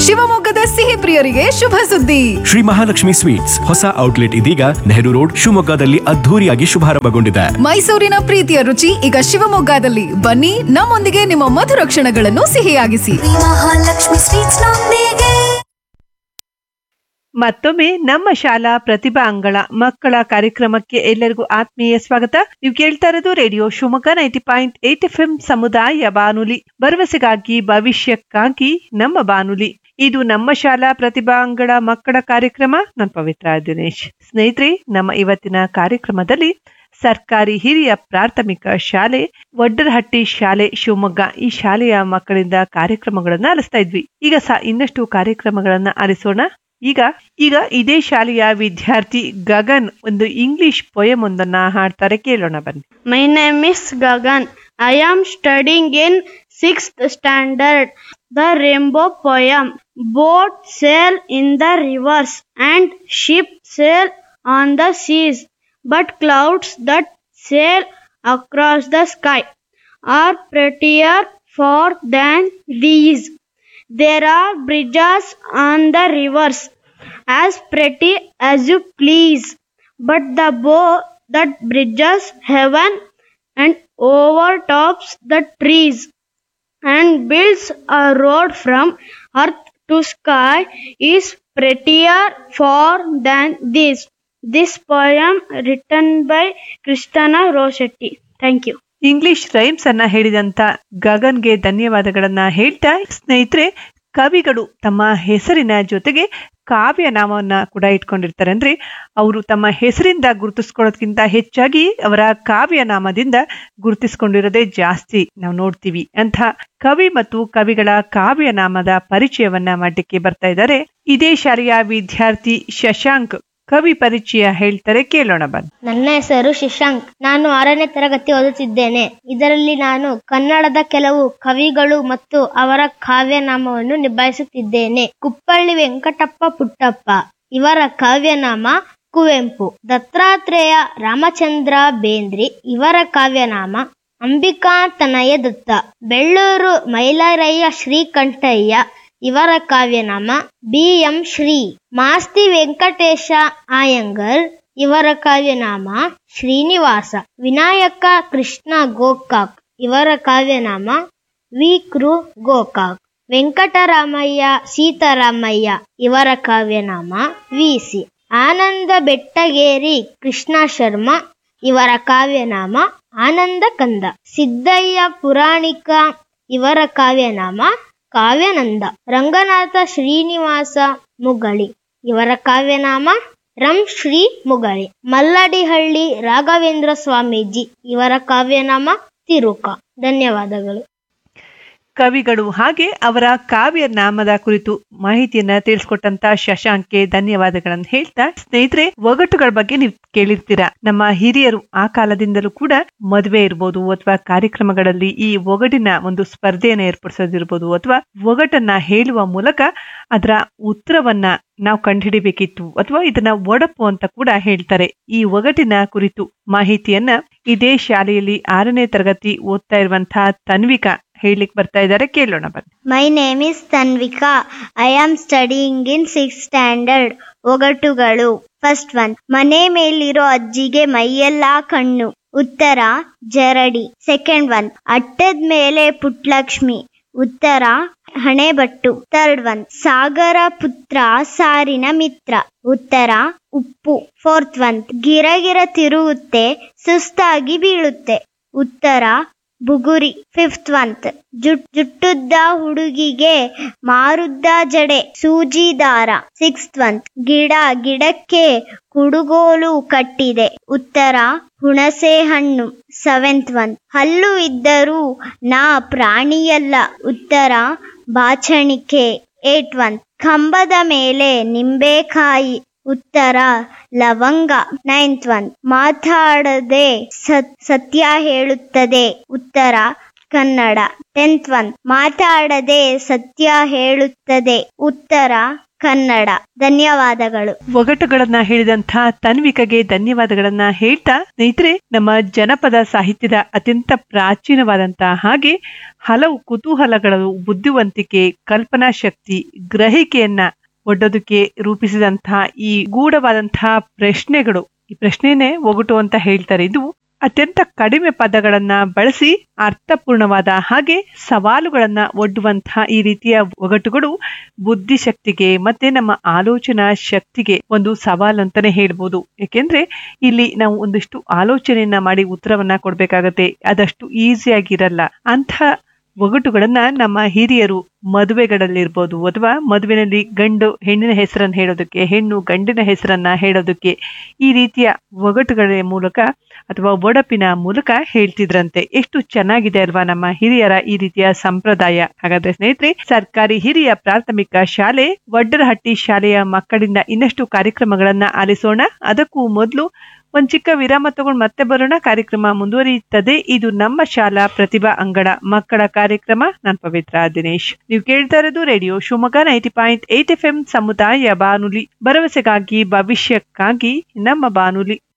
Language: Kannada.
ಶಿವಮೊಗ್ಗದ ಸಿಹಿ ಪ್ರಿಯರಿಗೆ ಶುಭ ಸುದ್ದಿ ಶ್ರೀ ಮಹಾಲಕ್ಷ್ಮಿ ಸ್ವೀಟ್ಸ್ ಹೊಸ ಔಟ್ಲೆಟ್ ಇದೀಗ ನೆಹರು ರೋಡ್ ಶಿವಮೊಗ್ಗದಲ್ಲಿ ಅದ್ಧೂರಿಯಾಗಿ ಶುಭಾರಂಭಗೊಂಡಿದೆ ಮೈಸೂರಿನ ಪ್ರೀತಿಯ ರುಚಿ ಈಗ ಶಿವಮೊಗ್ಗದಲ್ಲಿ ಬನ್ನಿ ನಮ್ಮೊಂದಿಗೆ ನಿಮ್ಮ ಮಧುರ ಕ್ಷಣಗಳನ್ನು ಸಿಹಿಯಾಗಿಸಿ ಮಹಾಲಕ್ಷ್ಮಿ ಸ್ವೀಟ್ಸ್ ನೊಂದಿಗೆ ಮತ್ತೊಮ್ಮೆ ನಮ್ಮ ಶಾಲಾ ಪ್ರತಿಭಾ ಅಂಗಳ ಮಕ್ಕಳ ಕಾರ್ಯಕ್ರಮಕ್ಕೆ ಎಲ್ಲರಿಗೂ ಆತ್ಮೀಯ ಸ್ವಾಗತ ನೀವು ಕೇಳ್ತಾ ಇರೋದು radio Shivamogga ninety point eight F M ಸಮುದಾಯ ಬಾನುಲಿ ಭರವಸೆಗಾಗಿ ಭವಿಷ್ಯಕ್ಕಾಗಿ ನಮ್ಮ ಬಾನುಲಿ ಇದು ನಮ್ಮ ಶಾಲಾ ಪ್ರತಿಭಾ ಅಂಗಳ ಮಕ್ಕಳ ಕಾರ್ಯಕ್ರಮ ನಾನು ಪವಿತ್ರ ದಿನೇಶ್ ಸ್ನೇಹಿತರೆ ನಮ್ಮ ಇವತ್ತಿನ ಕಾರ್ಯಕ್ರಮದಲ್ಲಿ ಸರ್ಕಾರಿ ಹಿರಿಯ ಪ್ರಾಥಮಿಕ ಶಾಲೆ ವಡ್ಡರಹಟ್ಟಿ ಶಾಲೆ ಶಿವಮೊಗ್ಗ ಈ ಶಾಲೆಯ ಮಕ್ಕಳಿಂದ ಕಾರ್ಯಕ್ರಮಗಳನ್ನ ಆಲಿಸ್ತಾ ಇದ್ವಿ ಈಗ ಸಹ ಇನ್ನಷ್ಟು ಕಾರ್ಯಕ್ರಮಗಳನ್ನ ಆಲಿಸೋಣ ಈಗ ಈಗ ಇದೇ ಶಾಲೆಯ ವಿದ್ಯಾರ್ಥಿ ಗಗನ್ ಒಂದು ಇಂಗ್ಲಿಷ್ ಪೊಯಮ್ ಒಂದನ್ನ ಹಾಡ್ತಾರೆ ಕೇಳೋಣ ಬನ್ನಿ My name is Gagan. I am studying in sixth standard. The rainbow poem. Boat sail in the rivers and ship sail on the seas, but clouds that sail across the sky are prettier far than these. There are bridges on the rivers, as pretty as you please, but the bow that bridges heaven and overtops the trees and builds a road from earth to sky is prettier far than this. This poem written by Kristana Rossetti. Thank you. English rhymes ಅನ್ನ ಹೇಳಿದಂತ ಗಗನ್ಗೆ ಧನ್ಯವಾದಗಳನ್ನ ಹೇಳ್ತಾ ಸ್ನೇಹಿತರೆ ಕವಿಗಳು ತಮ್ಮ ಹೆಸರಿನ ಜೊತೆಗೆ ಕಾವ್ಯ ನಾಮವನ್ನ ಕೂಡ ಇಟ್ಕೊಂಡಿರ್ತಾರೆ ಅಂದ್ರೆ ಅವರು ತಮ್ಮ ಹೆಸರಿಂದ ಗುರುತಿಸ್ಕೊಳ್ಳೋದಕ್ಕಿಂತ ಹೆಚ್ಚಾಗಿ ಅವರ ಕಾವ್ಯ ನಾಮದಿಂದ ಗುರುತಿಸ್ಕೊಂಡಿರೋದೇ ಜಾಸ್ತಿ ನಾವು ನೋಡ್ತೀವಿ ಅಂತ ಕವಿ ಮತ್ತು ಕವಿಗಳ ಕಾವ್ಯ ನಾಮದ ಪರಿಚಯವನ್ನ ಮಾಡಲಿಕ್ಕೆ ಬರ್ತಾ ಇದ್ದಾರೆ ಇದೇ ಶಾಲೆಯ ವಿದ್ಯಾರ್ಥಿ ಶಶಾಂಕ್ ಕವಿ ಪರಿಚಯ ಹೇಳ್ತಾರೆ ಕೇಳೋಣ ಬನ್ನಿ ನನ್ನ ಹೆಸರು ಶಶಾಂಕ್ ನಾನು ಆರನೇ ತರಗತಿ ಓದುತ್ತಿದ್ದೇನೆ ಇದರಲ್ಲಿ ನಾನು ಕನ್ನಡದ ಕೆಲವು ಕವಿಗಳು ಮತ್ತು ಅವರ ಕಾವ್ಯನಾಮವನ್ನು ನಿಭಾಯಿಸುತ್ತಿದ್ದೇನೆ ಕುಪ್ಪಳ್ಳಿ ವೆಂಕಟಪ್ಪ ಪುಟ್ಟಪ್ಪ ಇವರ ಕಾವ್ಯನಾಮ ಕುವೆಂಪು ದತ್ತಾತ್ರೇಯ ರಾಮಚಂದ್ರ ಬೇಂದ್ರಿ ಇವರ ಕಾವ್ಯನಾಮ ಅಂಬಿಕಾ ತನಯ ದತ್ತ ಬೆಳ್ಳೂರು ಮೈಲಾರಯ್ಯ ಶ್ರೀಕಂಠಯ್ಯ ಇವರ ಕಾವ್ಯನಾಮ ಬಿ ಎಂ ಶ್ರೀ ಮಾಸ್ತಿ ವೆಂಕಟೇಶ ಆಯಂಗರ್ ಇವರ ಕಾವ್ಯನಾಮ ಶ್ರೀನಿವಾಸ ವಿನಾಯಕ ಕೃಷ್ಣ ಗೋಕಾಕ್ ಇವರ ಕಾವ್ಯನಾಮ ವಿ ಕೃ ಗೋಕಾಕ್ ವೆಂಕಟರಾಮಯ್ಯ ಸೀತಾರಾಮಯ್ಯ ಇವರ ಕಾವ್ಯನಾಮ ವಿಸಿ ಆನಂದ ಬೆಟ್ಟಗೇರಿ ಕೃಷ್ಣ ಶರ್ಮಾ ಇವರ ಕಾವ್ಯನಾಮ ಆನಂದ ಕಂದ ಸಿದ್ದಯ್ಯ ಪುರಾಣಿಕ ಇವರ ಕಾವ್ಯನಾಮ ಕಾವ್ಯನಂದ ರಂಗನಾಥ ಶ್ರೀನಿವಾಸ ಮುಗಳಿ ಇವರ ಕಾವ್ಯನಾಮ ರಂ ಶ್ರೀ ಮುಗಳಿ ಮಲ್ಲಡಿಹಳ್ಳಿ ರಾಘವೇಂದ್ರ ಸ್ವಾಮೀಜಿ ಇವರ ಕಾವ್ಯನಾಮ ತಿರುಕ ಧನ್ಯವಾದಗಳು ಕವಿಗಳು ಹಾಗೆ ಅವರ ಕಾವ್ಯ ನಾಮದ ಕುರಿತು ಮಾಹಿತಿಯನ್ನ ತಿಳಿಸ್ಕೊಟ್ಟಂತ ಶಶಾಂಕ್ಗೆ ಧನ್ಯವಾದಗಳನ್ನು ಹೇಳ್ತಾ ಸ್ನೇಹಿತರೆ ಒಗಟುಗಳ ಬಗ್ಗೆ ನೀವು ಕೇಳಿರ್ತೀರಾ ನಮ್ಮ ಹಿರಿಯರು ಆ ಕಾಲದಿಂದಲೂ ಕೂಡ ಮದುವೆ ಇರ್ಬೋದು ಅಥವಾ ಕಾರ್ಯಕ್ರಮಗಳಲ್ಲಿ ಈ ಒಗಟಿನ ಒಂದು ಸ್ಪರ್ಧೆಯನ್ನ ಏರ್ಪಡಿಸೋದಿರ್ಬೋದು ಅಥವಾ ಒಗಟನ್ನ ಹೇಳುವ ಮೂಲಕ ಅದರ ಉತ್ತರವನ್ನ ನಾವು ಕಂಡುಹಿಡಿಬೇಕಿತ್ತು ಅಥವಾ ಇದನ್ನ ಒಡಪು ಅಂತ ಕೂಡ ಹೇಳ್ತಾರೆ ಈ ಒಗಟಿನ ಕುರಿತು ಮಾಹಿತಿಯನ್ನ ಇದೇ ಶಾಲೆಯಲ್ಲಿ ಆರನೇ ತರಗತಿ ಓದ್ತಾ ಇರುವಂತಹ ತನ್ವಿಕಾ ಹೇಳಲಿಕ್ಕೆ ಬರ್ತಾ ಇದ್ದಾರೆ ಕೇಳೋಣ ಬನ್ನಿ my name is Tanvika I am studying in six standard ಒಗಟುಗಳು ಫಸ್ಟ್ ಒನ್ ಮನೆ ಮೇಲಿರೋ ಅಜ್ಜಿಗೆ ಮೈಯೆಲ್ಲ ಕಣ್ಣು ಉತ್ತರ ಜರಡಿ ಸೆಕೆಂಡ್ ಒನ್ ಅಟ್ಟದ ಮೇಲೆ ಪುಟ್ಲಕ್ಷ್ಮಿ ಉತ್ತರ ಹಣೆಬಟ್ಟು ಥರ್ಡ್ ಒನ್ ಸಾಗರ ಪುತ್ರ ಸಾರಿನ ಮಿತ್ರ ಉತ್ತರ ಉಪ್ಪು ಫೋರ್ತ್ ಒನ್ ಗಿರಗಿರ ತಿರುಗುತ್ತೆ ಸುಸ್ತಾಗಿ ಬೀಳುತ್ತೆ ಉತ್ತರ ಬುಗುರಿ ಫಿಫ್ತ್ ಒಂತ್ ಜುಟ್ ಜುಟ್ಟುದ್ದ ಹುಡುಗಿಗೆ ಮಾರುದ್ದ ಜಡೆ ಸೂಜಿ ದಾರ ಸಿಕ್ಸ್ತ್ ಒಂತ್ ಗಿಡ ಗಿಡಕ್ಕೆ ಕುಡುಗೋಲು ಕಟ್ಟಿದೆ ಉತ್ತರ ಹುಣಸೆ ಹಣ್ಣು ಸೆವೆಂತ್ ಒನ್ ಹಲ್ಲು ಇದ್ದರೂ ನಾ ಪ್ರಾಣಿಯಲ್ಲ ಉತ್ತರ ಬಾಚಣಿಕೆ ಏಟ್ ಒನ್ ಕಂಬದ ಮೇಲೆ ನಿಂಬೆಕಾಯಿ ಉತ್ತರ ಲವಂಗ ನೈನ್ತ್ ಒನ್ ಮಾತಾಡದೆ ಸತ್- ಸತ್ಯ ಹೇಳುತ್ತದೆ ಉತ್ತರ ಕನ್ನಡ ಟೆಂತ್ ಒನ್ ಮಾತಾಡದೆ ಸತ್ಯ ಹೇಳುತ್ತದೆ ಉತ್ತರ ಕನ್ನಡ ಧನ್ಯವಾದಗಳು ಒಗಟುಗಳನ್ನ ಹೇಳಿದಂಥ ತನ್ವಿಕಗೆ ಧನ್ಯವಾದಗಳನ್ನ ಹೇಳ್ತಾ ಸ್ನೇಹಿತರೆ ನಮ್ಮ ಜನಪದ ಸಾಹಿತ್ಯದ ಅತ್ಯಂತ ಪ್ರಾಚೀನವಾದಂತಹ ಹಾಗೆ ಹಲವು ಕುತೂಹಲಗಳು ಬುದ್ಧಿವಂತಿಕೆ ಕಲ್ಪನಾ ಶಕ್ತಿ ಗ್ರಹಿಕೆಯನ್ನ ಒಡ್ಡೋದಕ್ಕೆ ರೂಪಿಸಿದಂತಹ ಈ ಗೂಢವಾದಂತಹ ಪ್ರಶ್ನೆಗಳು ಈ ಪ್ರಶ್ನೆನೇ ಒಗಟು ಅಂತ ಹೇಳ್ತಾರೆ ಇದು ಅತ್ಯಂತ ಕಡಿಮೆ ಪದಗಳನ್ನ ಬಳಸಿ ಅರ್ಥಪೂರ್ಣವಾದ ಹಾಗೆ ಸವಾಲುಗಳನ್ನ ಒಡ್ಡುವಂತಹ ಈ ರೀತಿಯ ಒಗಟುಗಳು ಬುದ್ಧಿಶಕ್ತಿಗೆ ಮತ್ತೆ ನಮ್ಮ ಆಲೋಚನಾ ಶಕ್ತಿಗೆ ಒಂದು ಸವಾಲು ಅಂತಾನೆ ಹೇಳ್ಬೋದು ಯಾಕೆಂದ್ರೆ ಇಲ್ಲಿ ನಾವು ಒಂದಿಷ್ಟು ಆಲೋಚನೆಯನ್ನ ಮಾಡಿ ಉತ್ತರವನ್ನ ಕೊಡ್ಬೇಕಾಗತ್ತೆ ಅದಷ್ಟು ಈಸಿಯಾಗಿರಲ್ಲ ಅಂಥ ಒಗಟುಗಳನ್ನ ನಮ್ಮ ಹಿರಿಯರು ಮದುವೆಗಳಲ್ಲಿರ್ಬೋದು ಅಥವಾ ಮದುವೆನಲ್ಲಿ ಗಂಡು ಹೆಣ್ಣಿನ ಹೆಸರನ್ನ ಹೇಳೋದಕ್ಕೆ ಹೆಣ್ಣು ಗಂಡಿನ ಹೆಸರನ್ನ ಹೇಳೋದಕ್ಕೆ ಈ ರೀತಿಯ ಒಗಟುಗಳ ಮೂಲಕ ಅಥವಾ ಒಡಪಿನ ಮೂಲಕ ಹೇಳ್ತಿದ್ರಂತೆ ಎಷ್ಟು ಚೆನ್ನಾಗಿದೆ ಅಲ್ವಾ ನಮ್ಮ ಹಿರಿಯರ ಈ ರೀತಿಯ ಸಂಪ್ರದಾಯ ಹಾಗಾದ್ರೆ ಸ್ನೇಹಿತರೆ ಸರ್ಕಾರಿ ಹಿರಿಯ ಪ್ರಾಥಮಿಕ ಶಾಲೆ ವಡ್ಡರಹಟ್ಟಿ ಶಾಲೆಯ ಮಕ್ಕಳಿಂದ ಇನ್ನಷ್ಟು ಕಾರ್ಯಕ್ರಮಗಳನ್ನ ಆಲಿಸೋಣ ಅದಕ್ಕೂ ಮೊದಲು ಒಂದ್ ಚಿಕ್ಕ ವಿರಾಮ ತಗೊಂಡು ಮತ್ತೆ ಬರೋಣ ಕಾರ್ಯಕ್ರಮ ಮುಂದುವರಿಯುತ್ತದೆ ಇದು ನಮ್ಮ ಶಾಲಾ ಪ್ರತಿಭಾ ಅಂಗಡ ಮಕ್ಕಳ ಕಾರ್ಯಕ್ರಮ ನಾನ್ ಪವಿತ್ರ ದಿನೇಶ್ ನೀವು ಕೇಳ್ತಾ ಇರೋದು radio Shivamogga ninety point eight F M ಸಮುದಾಯ ಬಾನುಲಿ ಭರವಸೆಗಾಗಿ ಭವಿಷ್ಯಕ್ಕಾಗಿ ನಮ್ಮ ಬಾನುಲಿ